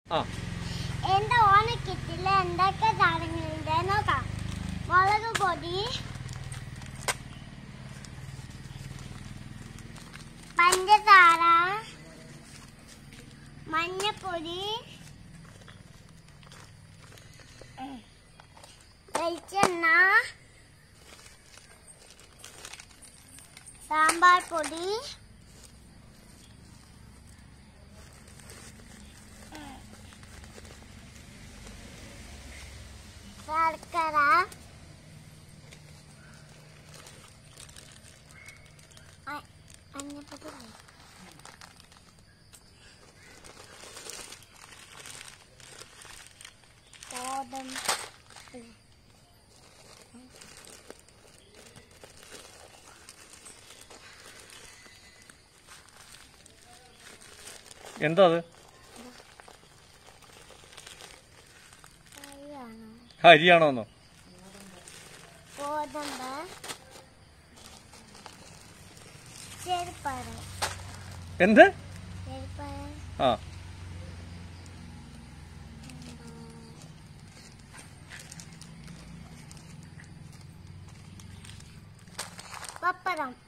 ആ എന്റെ ഓണക്കിറ്റില് എന്തൊക്കെ സാധനങ്ങളുണ്ട് നോക്കാം മുളക് പൊടി പഞ്ചസാര മഞ്ഞപ്പൊടി വെളിച്ചെണ്ണ സാമ്പാർ പൊടി ശർക്കര അ- മഞ്ഞപ്പൊടി ഇല്ലേ? ഗോതമ്പ് ഇല്ലേ? എന്താ അത് അരിയാണോ? അരിയാണോന്നോ ഗോതമ്പ് ചെറുപ്പഴം എന്ത് ചെറുപ്പഴം ആ പപ്പടം